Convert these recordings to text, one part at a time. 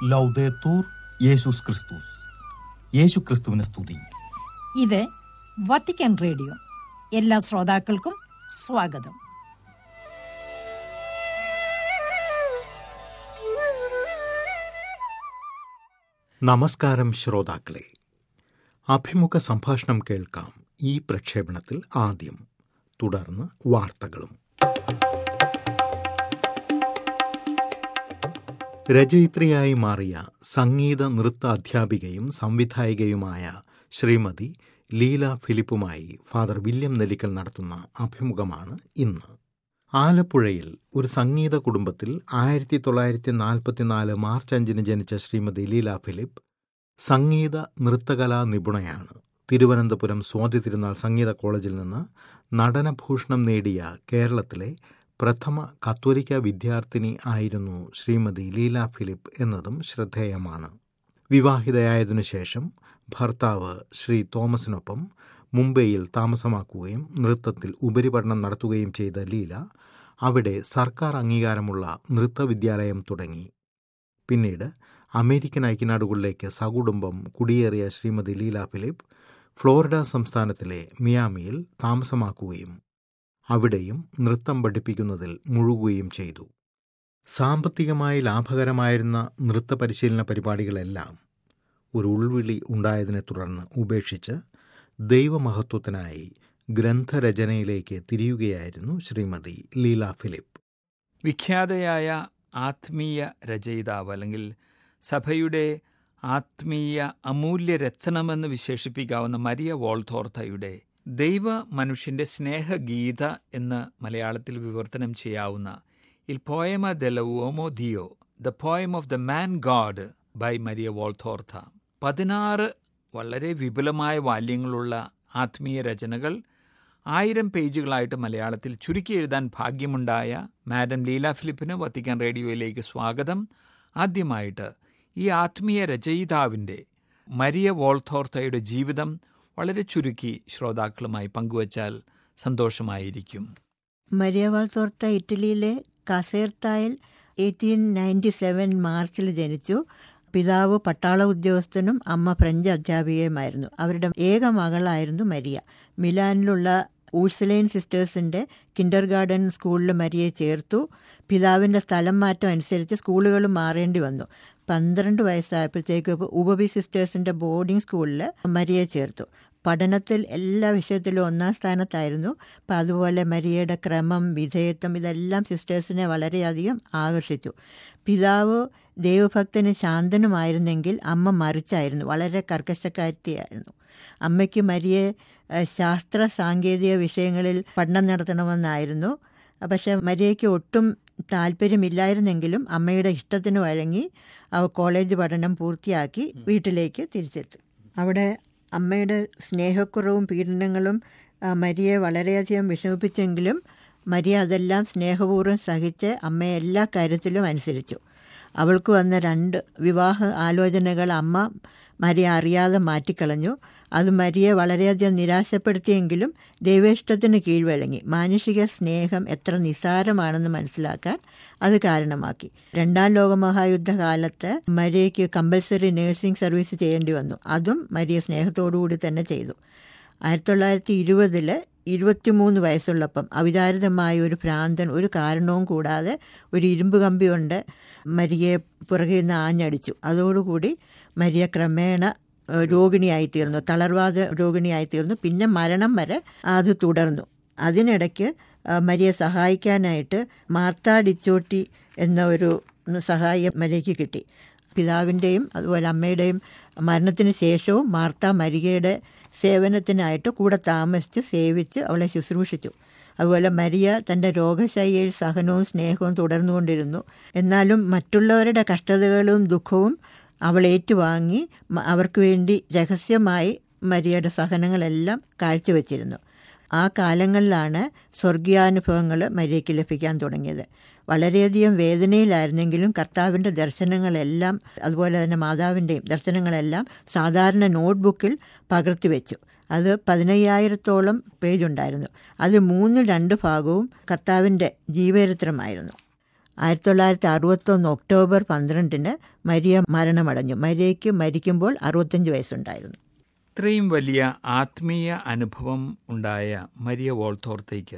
ലൗദേത്തൂർ യേശുസ് ക്രിസ്തുസ് യേശു ക്രിസ്തുവിനെ സ്തുതി ഇത് വത്തിക്കാൻ റേഡിയോ എല്ലാ ശ്രോതാക്കൾക്കും സ്വാഗതം നമസ്കാരം ശ്രോതാക്കളെ അഭിമുഖ സംഭാഷണം കേൾക്കാം ഈ പ്രക്ഷേപണത്തിൽ ആദ്യം തുടർന്ന് വാർത്തകളും രചയിത്രിയായി മാറിയ സംഗീത നൃത്ത അധ്യാപികയും സംവിധായികയുമായ ശ്രീമതി ലീല ഫിലിപ്പുമായി ഫാദർ വില്യം നെല്ലിക്കൽ നടത്തുന്ന അഭിമുഖമാണ് ഇന്ന് ആലപ്പുഴയിൽ ഒരു സംഗീത കുടുംബത്തിൽ ആയിരത്തി തൊള്ളായിരത്തി നാൽപ്പത്തിനാല് മാർച്ച് അഞ്ചിന് ജനിച്ച ശ്രീമതി ലീല ഫിലിപ്പ് സംഗീത നൃത്തകലാ നിപുണയാണ് തിരുവനന്തപുരം സ്വാതി തിരുനാൾ സംഗീത കോളേജിൽ നിന്ന് നടനഭൂഷണം നേടിയ കേരളത്തിലെ പ്രഥമ കത്തോലിക്ക വിദ്യാർത്ഥിനി ആയിരുന്നു ശ്രീമതി ലീല ഫിലിപ്പ് എന്നതും ശ്രദ്ധേയമാണ് വിവാഹിതയായതിനു ശേഷം ഭർത്താവ് ശ്രീ തോമസിനൊപ്പം മുംബൈയിൽ താമസമാക്കുകയും നൃത്തത്തിൽ ഉപരിപഠനം നടത്തുകയും ചെയ്ത ലീല അവിടെ സർക്കാർ അംഗീകാരമുള്ള നൃത്തവിദ്യാലയം തുടങ്ങി പിന്നീട് അമേരിക്കൻ ഐക്യനാടുകളിലേക്ക് സകുടുംബം കുടിയേറിയ ശ്രീമതി ലീല ഫിലിപ്പ് ഫ്ലോറിഡ സംസ്ഥാനത്തിലെ മിയാമിയിൽ താമസമാക്കുകയും അവിടെയും നൃത്തം പഠിപ്പിക്കുന്നതിൽ മുഴുകുകയും ചെയ്തു സാമ്പത്തികമായി ലാഭകരമായിരുന്ന നൃത്ത പരിശീലന പരിപാടികളെല്ലാം ഒരു ഉൾവിളി ഉണ്ടായതിനെ തുടർന്ന് ഉപേക്ഷിച്ച് ദൈവമഹത്വത്തിനായി ഗ്രന്ഥരചനയിലേക്ക് തിരിയുകയായിരുന്നു ശ്രീമതി ലീല ഫിലിപ്പ് വിഖ്യാതയായ ആത്മീയ രചയിതാവ് അല്ലെങ്കിൽ സഭയുടെ ആത്മീയ അമൂല്യ രത്നമെന്ന് വിശേഷിപ്പിക്കാവുന്ന മരിയ വോൾത്തോർത്തയുടെ ദൈവ മനുഷ്യന്റെ സ്നേഹഗീത എന്ന് മലയാളത്തിൽ വിവർത്തനം ചെയ്യാവുന്ന ഇൽ പോയമ ദ ലവോമോ ദിയോ the poem of the man god by Maria Valtorta പതിനാറ് വളരെ വിപുലമായ വാല്യങ്ങളുള്ള ആത്മീയ രചനകൾ ആയിരം പേജുകളായിട്ട് മലയാളത്തിൽ ചുരുക്കി എഴുതാൻ ഭാഗ്യമുണ്ടായ മാഡം ലീല ഫിലിപ്പിന് വത്തിക്കാൻ റേഡിയോയിലേക്ക് സ്വാഗതം ആദ്യമായിട്ട് ഈ ആത്മീയ രചയിതാവിൻ്റെ മരിയ വോൾത്തോർത്തയുടെ ജീവിതം വളരെ ചുരുക്കി ശ്രോതാക്കളുമായി പങ്കുവച്ചാൽ സന്തോഷമായിരിക്കും മരിയ വാൾത്തോർത്ത ഇറ്റലിയിലെ കസേർത്തായിൽ എയ്റ്റീൻ നയൻറ്റി സെവൻ മാർച്ചിൽ ജനിച്ചു പിതാവ് പട്ടാള ഉദ്യോഗസ്ഥനും അമ്മ ഫ്രഞ്ച് അധ്യാപികയുമായിരുന്നു അവരുടെ ഏക മകളായിരുന്നു മരിയ മിലാനിലുള്ള ഊഴ്സലൈൻ സിസ്റ്റേഴ്സിൻ്റെ കിൻഡർ ഗാർഡൻ സ്കൂളിൽ മരിയെ ചേർത്തു പിതാവിൻ്റെ സ്ഥലം മാറ്റം അനുസരിച്ച് സ്കൂളുകൾ മാറേണ്ടി വന്നു പന്ത്രണ്ട് വയസ്സായപ്പോഴത്തേക്ക് ഉപബി സിസ്റ്റേഴ്സിൻ്റെ ബോർഡിംഗ് സ്കൂളിൽ മരിയെ ചേർത്തു പഠനത്തിൽ എല്ലാ വിഷയത്തിലും ഒന്നാം സ്ഥാനത്തായിരുന്നു അപ്പം അതുപോലെ മരിയയുടെ ക്രമം വിധേയത്വം ഇതെല്ലാം സിസ്റ്റേഴ്സിനെ വളരെയധികം ആകർഷിച്ചു പിതാവ് ദൈവഭക്തന് ശാന്തനുമായിരുന്നെങ്കിൽ അമ്മ മറിച്ചായിരുന്നു വളരെ കർക്കശക്കാരിയായിരുന്നു അമ്മയ്ക്ക് മരിയെ ശാസ്ത്ര സാങ്കേതിക വിഷയങ്ങളിൽ പഠനം നടത്തണമെന്നായിരുന്നു പക്ഷേ മരിയയ്ക്ക് ഒട്ടും താല്പര്യമില്ലായിരുന്നെങ്കിലും അമ്മയുടെ ഇഷ്ടത്തിന് വഴങ്ങി അവ കോളേജ് പഠനം പൂർത്തിയാക്കി വീട്ടിലേക്ക് തിരിച്ചെത്തി അവിടെ അമ്മയുടെ സ്നേഹക്കുറവും പീഡനങ്ങളും മരിയെ വളരെയധികം വിഷമിപ്പിച്ചെങ്കിലും മരിയ അതെല്ലാം സ്നേഹപൂർവ്വം സഹിച്ച് അമ്മയെ എല്ലാ കാര്യത്തിലും അനുസരിച്ചു അവൾക്ക് വന്ന രണ്ട് വിവാഹ ആലോചനകൾ അമ്മ മരിയ അറിയാതെ മാറ്റിക്കളഞ്ഞു അത് മരിയെ വളരെയധികം നിരാശപ്പെടുത്തിയെങ്കിലും ദൈവേഷ്ടത്തിന് കീഴ്വഴങ്ങി മാനുഷിക സ്നേഹം എത്ര നിസാരമാണെന്ന് മനസ്സിലാക്കാൻ അത് കാരണമാക്കി രണ്ടാം ലോകമഹായുദ്ധ കാലത്ത് മരിയയ്ക്ക് കമ്പൽസറി നേഴ്സിംഗ് സർവീസ് ചെയ്യേണ്ടി വന്നു അതും മരിയ സ്നേഹത്തോടുകൂടി തന്നെ ചെയ്തു ആയിരത്തി തൊള്ളായിരത്തി ഇരുപതിൽ ഇരുപത്തിമൂന്ന് വയസ്സുള്ളപ്പം അവിചാരിതമായ ഒരു ഭ്രാന്തൻ ഒരു കാരണവും കൂടാതെ ഒരു ഇരുമ്പ് കമ്പി കൊണ്ട് മരിയെ പുറകിൽ നിന്ന് ആഞ്ഞടിച്ചു അതോടുകൂടി മരിയ ക്രമേണ രോഗിണിയായിത്തീർന്നു തളർവാദ രോഗിണിയായിത്തീർന്നു പിന്നെ മരണം വരെ അത് തുടർന്നു അതിനിടയ്ക്ക് മരിയെ സഹായിക്കാനായിട്ട് മാർത്ത ഡിച്ചോട്ടി എന്ന ഒരു സഹായം മരിയയ്ക്ക് കിട്ടി പിതാവിൻ്റെയും അതുപോലെ അമ്മയുടെയും മരണത്തിന് ശേഷവും മാർത്ത മരികയുടെ സേവനത്തിനായിട്ട് കൂടെ താമസിച്ച് സേവിച്ച് അവളെ ശുശ്രൂഷിച്ചു അതുപോലെ മരിയ തൻ്റെ രോഗശൈലിയിൽ സഹനവും സ്നേഹവും തുടർന്നുകൊണ്ടിരുന്നു എന്നാലും മറ്റുള്ളവരുടെ കഷ്ടതകളും ദുഃഖവും അവൾ ഏറ്റുവാങ്ങി അവർക്ക് വേണ്ടി രഹസ്യമായി മരിയയുടെ സഹനങ്ങളെല്ലാം കാഴ്ചവെച്ചിരുന്നു ആ കാലങ്ങളിലാണ് സ്വർഗീയാനുഭവങ്ങൾ മരിയയ്ക്ക് ലഭിക്കാൻ തുടങ്ങിയത് വളരെയധികം വേദനയിലായിരുന്നെങ്കിലും കർത്താവിൻ്റെ ദർശനങ്ങളെല്ലാം അതുപോലെ തന്നെ മാതാവിൻ്റെയും ദർശനങ്ങളെല്ലാം സാധാരണ നോട്ട്ബുക്കിൽ പകർത്തിവെച്ചു അത് പതിനയ്യായിരത്തോളം പേജ് ഉണ്ടായിരുന്നു അത് മൂന്ന് രണ്ട് ഭാഗവും കർത്താവിൻ്റെ ജീവചരിത്രമായിരുന്നു ആയിരത്തി തൊള്ളായിരത്തി അറുപത്തൊന്ന് ഒക്ടോബർ പന്ത്രണ്ടിന് മരിയ മരണമടഞ്ഞു മരിയയ്ക്ക് മരിക്കുമ്പോൾ അറുപത്തഞ്ച് വയസ്സുണ്ടായിരുന്നു ഇത്രയും വലിയ ആത്മീയ അനുഭവം ഉണ്ടായ മരിയ വോൾത്തോർത്തേക്ക്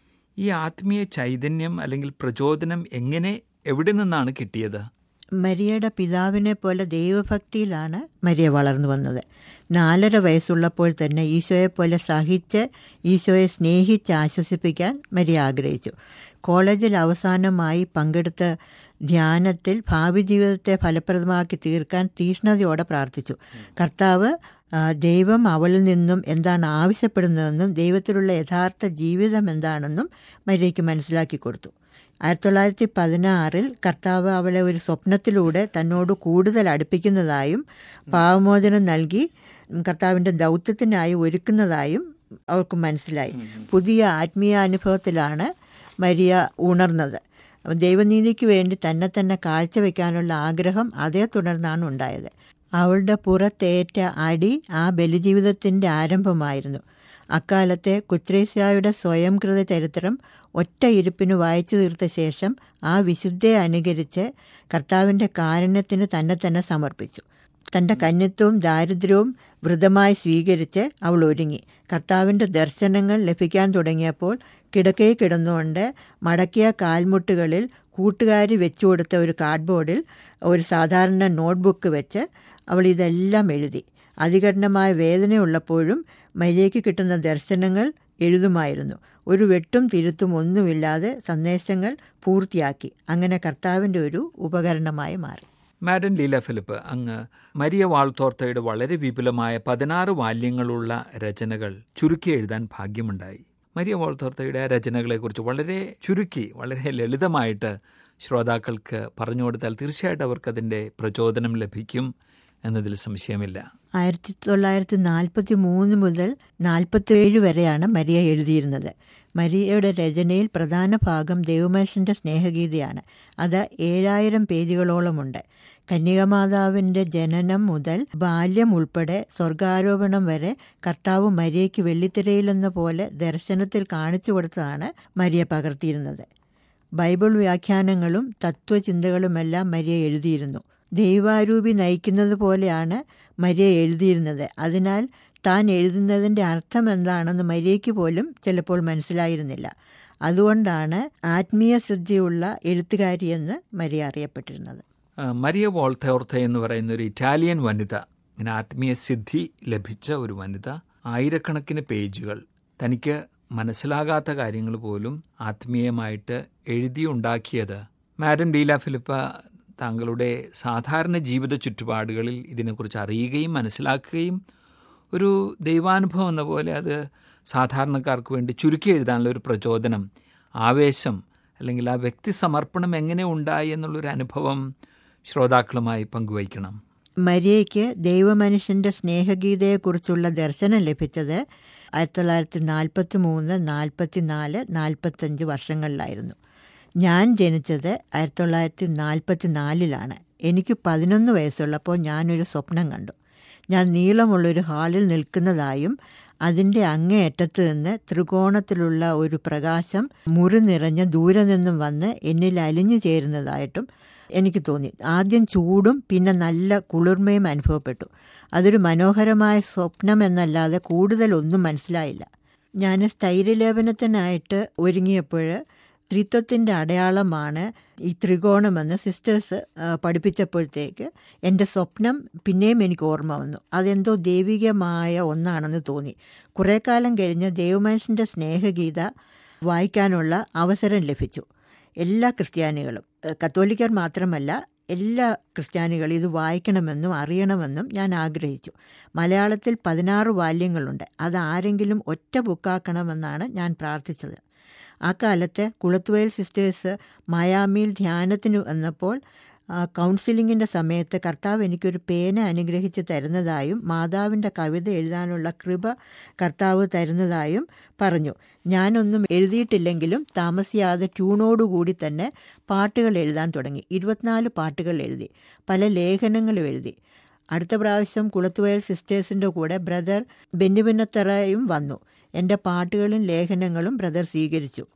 ഈ ആത്മീയ ചൈതന്യം അല്ലെങ്കിൽ പ്രചോദനം എങ്ങനെ എവിടെ നിന്നാണ് കിട്ടിയത് മരിയയുടെ പിതാവിനെ പോലെ ദൈവഭക്തിയിലാണ് മരിയ വളർന്നു വന്നത് നാലര വയസ്സുള്ളപ്പോൾ തന്നെ ഈശോയെ പോലെ സഹിച്ച് ഈശോയെ സ്നേഹിച്ച് ആശ്വസിപ്പിക്കാൻ മരിയ ആഗ്രഹിച്ചു കോളേജിൽ അവസാനമായി പങ്കെടുത്ത ധ്യാനത്തിൽ ഭാവി ജീവിതത്തെ ഫലപ്രദമാക്കി തീർക്കാൻ തീഷ്ണതയോടെ പ്രാർത്ഥിച്ചു കർത്താവ് ആ, ദൈവം അവളിൽ നിന്നും എന്താണ് ആവശ്യപ്പെടുന്നതെന്നും ദൈവത്തിലുള്ള യഥാർത്ഥ ജീവിതം എന്താണെന്നും മരിയയ്ക്ക് മനസ്സിലാക്കി കൊടുത്തു ആയിരത്തി തൊള്ളായിരത്തി പതിനാറിൽ കർത്താവ് അവളെ ഒരു സ്വപ്നത്തിലൂടെ തന്നോട് കൂടുതൽ അടുപ്പിക്കുന്നതായും പാവമോചനം നൽകി കർത്താവിൻ്റെ ദൗത്യത്തിനായി ഒരുക്കുന്നതായും അവൾക്ക് മനസ്സിലായി പുതിയ ആത്മീയ അനുഭവത്തിലാണ് മരിയ ഉണർന്നത് ദൈവനീതിക്ക് വേണ്ടി തന്നെ തന്നെ കാഴ്ചവെക്കാനുള്ള ആഗ്രഹം അതേ തുടർന്നാണ് ഉണ്ടായത് അവളുടെ പുറത്തേറ്റ അടി ആ ബലിജീവിതത്തിൻ്റെ ആരംഭമായിരുന്നു അക്കാലത്തെ കുത്രേസ്യായുടെ സ്വയംകൃത ചരിത്രം ഒറ്റ ഇരിപ്പിന് വായിച്ചു തീർത്ത ശേഷം ആ വിശുദ്ധയെ അനുകരിച്ച് കർത്താവിൻ്റെ കാരുണ്യത്തിന് തന്നെ തന്നെ സമർപ്പിച്ചു തൻ്റെ കന്യത്വവും ദാരിദ്ര്യവും വൃതമായി സ്വീകരിച്ച് അവൾ ഒരുങ്ങി കർത്താവിൻ്റെ ദർശനങ്ങൾ ലഭിക്കാൻ തുടങ്ങിയപ്പോൾ കിടക്കയിൽ കിടന്നുകൊണ്ട് മടക്കിയ കാൽമുട്ടുകളിൽ കൂട്ടുകാരി വെച്ചു കൊടുത്ത ഒരു കാർഡ്ബോർഡിൽ ഒരു സാധാരണ നോട്ട്ബുക്ക് വെച്ച് അവൾ ഇതെല്ലാം എഴുതി അതികഠിനമായ വേദനയുള്ളപ്പോഴും മരിയയ്ക്ക് കിട്ടുന്ന ദർശനങ്ങൾ എഴുതുമായിരുന്നു ഒരു വെട്ടും തിരുത്തും ഒന്നുമില്ലാതെ സന്ദേശങ്ങൾ പൂർത്തിയാക്കി അങ്ങനെ കർത്താവിൻ്റെ ഒരു ഉപകരണമായി മാറി മാഡൻ ലീല ഫിലിപ്പ് അങ്ങ് മരിയ വാൾത്തോർത്തയുടെ വളരെ വിപുലമായ പതിനാറ് വാല്യങ്ങളുള്ള രചനകൾ ചുരുക്കി എഴുതാൻ ഭാഗ്യമുണ്ടായി മരിയ വാൾത്തോർത്തയുടെ ആ രചനകളെക്കുറിച്ച് വളരെ ചുരുക്കി വളരെ ലളിതമായിട്ട് ശ്രോതാക്കൾക്ക് പറഞ്ഞു കൊടുത്താൽ തീർച്ചയായിട്ടും അവർക്കതിൻ്റെ പ്രചോദനം ലഭിക്കും എന്നതിൽ സംശയമില്ല ആയിരത്തി തൊള്ളായിരത്തി നാൽപ്പത്തി മൂന്ന് മുതൽ നാൽപ്പത്തിയേഴ് വരെയാണ് മരിയ എഴുതിയിരുന്നത് മരിയയുടെ രചനയിൽ പ്രധാന ഭാഗം ദൈവമനുഷ്യൻ്റെ സ്നേഹഗീതയാണ് അത് ഏഴായിരം പേജുകളോളമുണ്ട് കന്യകമാതാവിൻ്റെ ജനനം മുതൽ ബാല്യം ഉൾപ്പെടെ സ്വർഗാരോപണം വരെ കർത്താവ് മരിയയ്ക്ക് വെള്ളിത്തിരയിലെന്ന പോലെ ദർശനത്തിൽ കാണിച്ചു കൊടുത്തതാണ് മരിയ പകർത്തിയിരുന്നത് ബൈബിൾ വ്യാഖ്യാനങ്ങളും തത്വചിന്തകളുമെല്ലാം മരിയ എഴുതിയിരുന്നു ദൈവാരൂപി നയിക്കുന്നത് പോലെയാണ് മരിയ എഴുതിയിരുന്നത് അതിനാൽ താൻ എഴുതുന്നതിൻ്റെ അർത്ഥം എന്താണെന്ന് മരിയയ്ക്ക് പോലും ചിലപ്പോൾ മനസ്സിലായിരുന്നില്ല അതുകൊണ്ടാണ് ആത്മീയ സിദ്ധിയുള്ള എഴുത്തുകാരിയെന്ന് മരിയ അറിയപ്പെട്ടിരുന്നത് ആ, മരിയ വോൾത്തോർത്ത എന്ന് പറയുന്ന ഒരു ഇറ്റാലിയൻ വനിത ഇങ്ങനെ ആത്മീയ സിദ്ധി ലഭിച്ച ഒരു വനിത ആയിരക്കണക്കിന് പേജുകൾ തനിക്ക് മനസ്സിലാകാത്ത കാര്യങ്ങൾ പോലും ആത്മീയമായിട്ട് എഴുതിയുണ്ടാക്കിയത് മാഡം ഡീല ഫിലിപ്പ താങ്കളുടെ സാധാരണ ജീവിത ചുറ്റുപാടുകളിൽ ഇതിനെക്കുറിച്ച് അറിയുകയും മനസ്സിലാക്കുകയും ഒരു ദൈവാനുഭവം എന്ന പോലെ അത് സാധാരണക്കാർക്ക് വേണ്ടി ചുരുക്കി എഴുതാനുള്ള ഒരു പ്രചോദനം ആവേശം അല്ലെങ്കിൽ ആ വ്യക്തി സമർപ്പണം എങ്ങനെ ഉണ്ടായി എന്നുള്ളൊരു അനുഭവം ശ്രോതാക്കളുമായി പങ്കുവയ്ക്കണം മരിയയ്ക്ക് ദൈവമനുഷ്യൻ്റെ സ്നേഹഗീതയെക്കുറിച്ചുള്ള ദർശനം ലഭിച്ചത് ആയിരത്തി തൊള്ളായിരത്തി നാൽപ്പത്തി മൂന്ന് നാൽപ്പത്തി നാല് നാൽപ്പത്തഞ്ച് വർഷങ്ങളിലായിരുന്നു ഞാൻ ജനിച്ചത് ആയിരത്തി തൊള്ളായിരത്തി നാൽപ്പത്തി നാലിലാണ് എനിക്ക് പതിനൊന്ന് വയസ്സുള്ളപ്പോൾ ഞാനൊരു സ്വപ്നം കണ്ടു ഞാൻ നീളമുള്ളൊരു ഹാളിൽ നിൽക്കുന്നതായും അതിൻ്റെ അങ്ങേയറ്റത്ത് നിന്ന് ത്രികോണത്തിലുള്ള ഒരു പ്രകാശം മുറി നിറഞ്ഞ് ദൂരെ നിന്നും വന്ന് എന്നിൽ അലിഞ്ഞു ചേരുന്നതായിട്ടും എനിക്ക് തോന്നി ആദ്യം ചൂടും പിന്നെ നല്ല കുളിർമയും അനുഭവപ്പെട്ടു അതൊരു മനോഹരമായ സ്വപ്നം എന്നല്ലാതെ കൂടുതലൊന്നും മനസ്സിലായില്ല ഞാൻ സ്ഥൈര്യലേപനത്തിനായിട്ട് ഒരുങ്ങിയപ്പോൾ ത്രിത്വത്തിൻ്റെ അടയാളമാണ് ഈ ത്രികോണമെന്ന് സിസ്റ്റേഴ്സ് പഠിപ്പിച്ചപ്പോഴത്തേക്ക് എൻ്റെ സ്വപ്നം പിന്നെയും എനിക്ക് ഓർമ്മ വന്നു അതെന്തോ ദൈവികമായ ഒന്നാണെന്ന് തോന്നി കുറേ കാലം കഴിഞ്ഞ് ദൈവമനുഷ്യൻ്റെ സ്നേഹഗീത വായിക്കാനുള്ള അവസരം ലഭിച്ചു എല്ലാ ക്രിസ്ത്യാനികളും ഏഹ് കത്തോലിക്കർ മാത്രമല്ല എല്ലാ ക്രിസ്ത്യാനികളും ഇത് വായിക്കണമെന്നും അറിയണമെന്നും ഞാൻ ആഗ്രഹിച്ചു മലയാളത്തിൽ പതിനാറ് വാല്യങ്ങളുണ്ട് അത് ആരെങ്കിലും ഒറ്റ ബുക്കാക്കണമെന്നാണ് ഞാൻ പ്രാർത്ഥിച്ചത് ആ കാലത്ത് കുളത്തുവയൽ സിസ്റ്റേഴ്സ് മയാമിയിൽ ധ്യാനത്തിന് വന്നപ്പോൾ ആ, കൗൺസിലിങ്ങിൻ്റെ സമയത്ത് കർത്താവ് എനിക്കൊരു പേന അനുഗ്രഹിച്ച് തരുന്നതായും മാതാവിൻ്റെ കവിത എഴുതാനുള്ള കൃപ കർത്താവ് തരുന്നതായും പറഞ്ഞു ഞാനൊന്നും എഴുതിയിട്ടില്ലെങ്കിലും താമസിയാതെ ട്യൂണോടുകൂടി തന്നെ പാട്ടുകൾ എഴുതാൻ തുടങ്ങി ഇരുപത്തിനാല് പാട്ടുകൾ എഴുതി പല ലേഖനങ്ങളും എഴുതി അടുത്ത പ്രാവശ്യം കുളത്തുവയൽ സിസ്റ്റേഴ്സിൻ്റെ കൂടെ ബ്രദർ ബെന്നിബിന്നത്തറയും വന്നു എൻ്റെ പാട്ടുകളും ലേഖനങ്ങളും ബ്രദർ സ്വീകരിച്ചു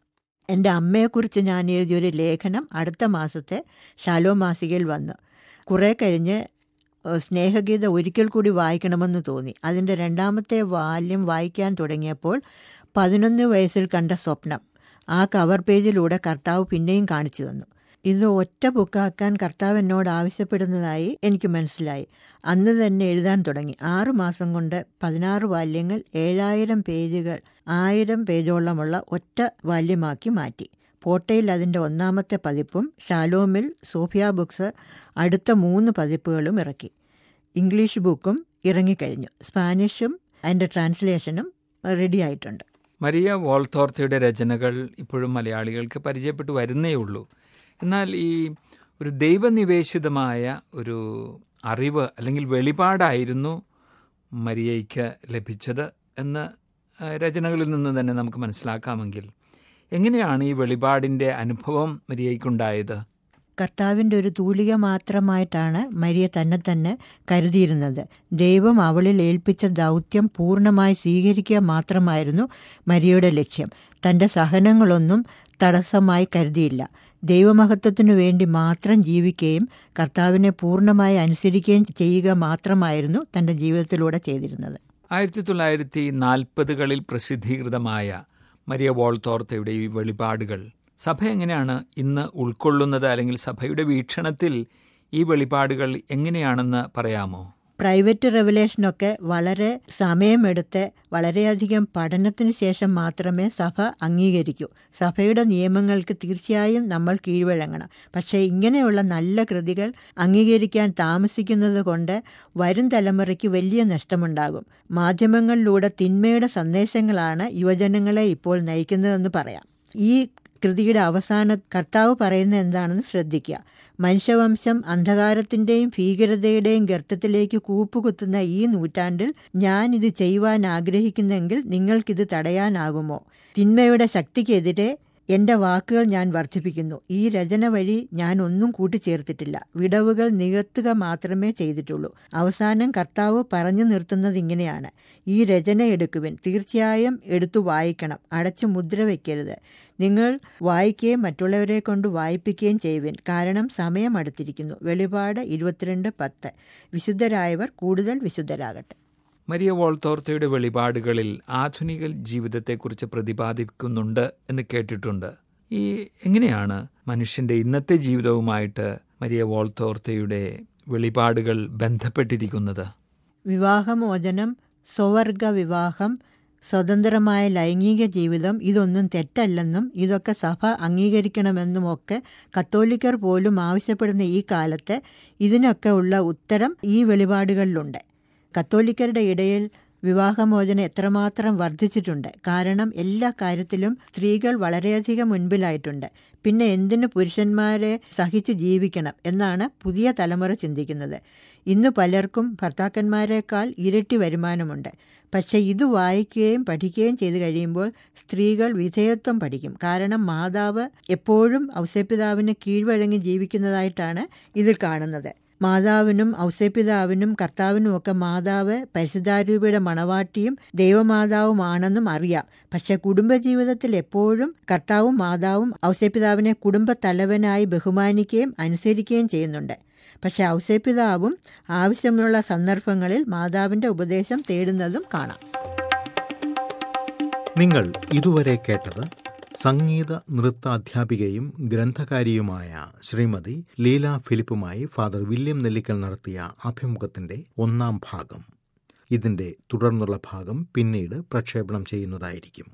എൻ്റെ അമ്മയെക്കുറിച്ച് ഞാൻ എഴുതിയൊരു ലേഖനം അടുത്ത മാസത്തെ ശാലോ മാസികയിൽ വന്നു കുറേ കഴിഞ്ഞ് ഏഹ്, സ്നേഹഗീത ഒരിക്കൽ കൂടി വായിക്കണമെന്ന് തോന്നി അതിൻ്റെ രണ്ടാമത്തെ വാല്യം വായിക്കാൻ തുടങ്ങിയപ്പോൾ പതിനൊന്ന് വയസ്സിൽ കണ്ട സ്വപ്നം ആ കവർ പേജിലൂടെ കർത്താവ് പിന്നെയും കാണിച്ചു തന്നു ഇത് ഒറ്റ ബുക്കാക്കാൻ കർത്താവ് എന്നോട് ആവശ്യപ്പെടുന്നതായി എനിക്ക് മനസ്സിലായി അന്ന് തന്നെ എഴുതാൻ തുടങ്ങി ആറു മാസം കൊണ്ട് പതിനാറ് വാല്യങ്ങൾ ഏഴായിരം പേജുകൾ ആയിരം പേജോളമുള്ള ഒറ്റ വാല്യമാക്കി മാറ്റി പോട്ടയിൽ അതിൻ്റെ ഒന്നാമത്തെ പതിപ്പും ഷാലോമിൽ സോഫിയ ബുക്സ് അടുത്ത മൂന്ന് പതിപ്പുകളും ഇറക്കി ഇംഗ്ലീഷ് ബുക്കും ഇറങ്ങിക്കഴിഞ്ഞു സ്പാനിഷും അതിൻ്റെ ട്രാൻസ്ലേഷനും റെഡി ആയിട്ടുണ്ട് മരിയ വോൾത്തോർത്തയുടെ രചനകൾ ഇപ്പോഴും മലയാളികൾക്ക് പരിചയപ്പെട്ടു വരുന്നേ ഉള്ളൂ എന്നാൽ ഈ ഒരു ദൈവനിവേശിതമായ ഒരു അറിവ് അല്ലെങ്കിൽ വെളിപാടായിരുന്നു മരിയയ്ക്ക് ലഭിച്ചത് എന്ന് ആ, രചനകളിൽ നിന്ന് തന്നെ നമുക്ക് മനസ്സിലാക്കാമെങ്കിൽ എങ്ങനെയാണ് ഈ വെളിപാടിൻ്റെ അനുഭവം മരിയയ്ക്കുണ്ടായത് കർത്താവിൻ്റെ ഒരു തൂലിക മാത്രമായിട്ടാണ് മരിയ തന്നെ തന്നെ കരുതിയിരുന്നത് ദൈവം അവളിൽ ഏൽപ്പിച്ച ദൗത്യം പൂർണ്ണമായി സ്വീകരിക്കുക മാത്രമായിരുന്നു മരിയയുടെ ലക്ഷ്യം തൻ്റെ സഹനങ്ങളൊന്നും തടസ്സമായി കരുതിയില്ല ദൈവമഹത്വത്തിനു വേണ്ടി മാത്രം ജീവിക്കുകയും കർത്താവിനെ പൂർണ്ണമായി അനുസരിക്കുകയും ചെയ്യുക മാത്രമായിരുന്നു തൻ്റെ ജീവിതത്തിലൂടെ ചെയ്തിരുന്നത് ആയിരത്തി തൊള്ളായിരത്തി നാൽപ്പതുകളിൽ പ്രസിദ്ധീകൃതമായ മരിയ വോൾത്തോർത്തയുടെ ഈ വെളിപാടുകൾ സഭ എങ്ങനെയാണ് ഇന്ന് ഉൾക്കൊള്ളുന്നത് അല്ലെങ്കിൽ സഭയുടെ വീക്ഷണത്തിൽ ഈ വെളിപാടുകൾ എങ്ങനെയാണെന്ന് പറയാമോ പ്രൈവറ്റ് റെവലേഷനൊക്കെ വളരെ സമയമെടുത്ത് വളരെയധികം പഠനത്തിന് ശേഷം മാത്രമേ സഭ അംഗീകരിക്കൂ സഭയുടെ നിയമങ്ങൾക്ക് തീർച്ചയായും നമ്മൾ കീഴ്വഴങ്ങണം പക്ഷേ ഇങ്ങനെയുള്ള നല്ല കൃതികൾ അംഗീകരിക്കാൻ താമസിക്കുന്നത് കൊണ്ട് വരും തലമുറയ്ക്ക് വലിയ നഷ്ടമുണ്ടാകും മാധ്യമങ്ങളിലൂടെ തിന്മയുടെ സന്ദേശങ്ങളാണ് യുവജനങ്ങളെ ഇപ്പോൾ നയിക്കുന്നതെന്ന് പറയാം ഈ കൃതിയുടെ അവസാന കർത്താവ് പറയുന്നത് എന്താണെന്ന് ശ്രദ്ധിക്കുക മനുഷ്യവംശം അന്ധകാരത്തിന്റെയും ഭീകരതയുടെയും ഗർത്തത്തിലേക്ക് കൂപ്പുകുത്തുന്ന ഈ നൂറ്റാണ്ടിൽ ഞാൻ ഇത് ചെയ്യുവാൻ ആഗ്രഹിക്കുന്നെങ്കിൽ നിങ്ങൾക്കിത് തടയാനാകുമോ തിന്മയുടെ ശക്തിക്കെതിരെ എന്റെ വാക്കുകൾ ഞാൻ വർദ്ധിപ്പിക്കുന്നു ഈ രചന വഴി ഞാൻ ഒന്നും കൂട്ടിച്ചേർത്തിട്ടില്ല വിടവുകൾ നികത്തുക മാത്രമേ ചെയ്തിട്ടുള്ളൂ അവസാനം കർത്താവ് പറഞ്ഞു നിർത്തുന്നത് ഇങ്ങനെയാണ് ഈ രചന എടുക്കുവിൻ തീർച്ചയായും എടുത്തു വായിക്കണം അടച്ചു മുദ്ര വയ്ക്കരുത് നിങ്ങൾ വായിക്കുകയും മറ്റുള്ളവരെ കൊണ്ട് വായിപ്പിക്കുകയും ചെയ്യുവിൻ കാരണം സമയം അടുത്തിരിക്കുന്നു വെളിപാട് ഇരുപത്തിരണ്ട് പത്ത് വിശുദ്ധരായവർ കൂടുതൽ വിശുദ്ധരാകട്ടെ മരിയ വോൾത്തോർത്തയുടെ വെളിപാടുകളിൽ ആധുനിക ജീവിതത്തെക്കുറിച്ച് പ്രതിപാദിക്കുന്നുണ്ട് എന്ന് കേട്ടിട്ടുണ്ട് ഈ എങ്ങനെയാണ് മനുഷ്യന്റെ ഇന്നത്തെ ജീവിതവുമായിട്ട് മരിയ വോൾത്തോർത്തയുടെ വെളിപാടുകൾ ബന്ധപ്പെട്ടിരിക്കുന്നത് വിവാഹമോചനം സ്വവർഗ വിവാഹം സ്വതന്ത്രമായ ലൈംഗിക ജീവിതം ഇതൊന്നും തെറ്റല്ലെന്നും ഇതൊക്കെ സഭ അംഗീകരിക്കണമെന്നുമൊക്കെ കത്തോലിക്കർ പോലും ആവശ്യപ്പെടുന്ന ഈ കാലത്ത് ഇതിനൊക്കെ ഉള്ള ഉത്തരം ഈ വെളിപാടുകളിലുണ്ട് കത്തോലിക്കരുടെ ഇടയിൽ വിവാഹമോചനം എത്രമാത്രം വർദ്ധിച്ചിട്ടുണ്ട് കാരണം എല്ലാ കാര്യത്തിലും സ്ത്രീകൾ വളരെയധികം മുൻപിലായിട്ടുണ്ട് പിന്നെ എന്തിന് പുരുഷന്മാരെ സഹിച്ച് ജീവിക്കണം എന്നാണ് പുതിയ തലമുറ ചിന്തിക്കുന്നത് ഇന്ന് പലർക്കും ഭർത്താക്കന്മാരെക്കാൾ ഇരട്ടി വരുമാനമുണ്ട് പക്ഷേ ഇത് വായിക്കുകയും പഠിക്കുകയും ചെയ്തു കഴിയുമ്പോൾ സ്ത്രീകൾ വിധേയത്വം പഠിക്കും കാരണം മാതാവ് എപ്പോഴും ഔസേപിതാവിന് കീഴ്വഴങ്ങി ജീവിക്കുന്നതായിട്ടാണ് ഇതിൽ കാണുന്നത് മാതാവിനും ഔസേപിതാവിനും കർത്താവിനും ഒക്കെ മാതാവ് പരിശുദ്ധാരൂപയുടെ മണവാട്ടിയും ദൈവമാതാവുമാണെന്നും അറിയാം പക്ഷെ കുടുംബജീവിതത്തിൽ എപ്പോഴും കർത്താവും മാതാവും ഔസേപിതാവിനെ കുടുംബ തലവനായി ബഹുമാനിക്കുകയും അനുസരിക്കുകയും ചെയ്യുന്നുണ്ട് പക്ഷെ ഔസേപിതാവും ആവശ്യമുള്ള സന്ദർഭങ്ങളിൽ മാതാവിന്റെ ഉപദേശം തേടുന്നതും കാണാം നിങ്ങൾ ഇതുവരെ കേട്ടത് സംഗീത നൃത്ത അധ്യാപികയും ഗ്രന്ഥകാരിയുമായ ശ്രീമതി ലീല ഫിലിപ്പുമായി ഫാദർ വില്യം നെല്ലിക്കൽ നടത്തിയ അഭിമുഖത്തിന്റെ ഒന്നാം ഭാഗം ഇതിന്റെ തുടർന്നുള്ള ഭാഗം പിന്നീട് പ്രക്ഷേപണം ചെയ്യുന്നതായിരിക്കും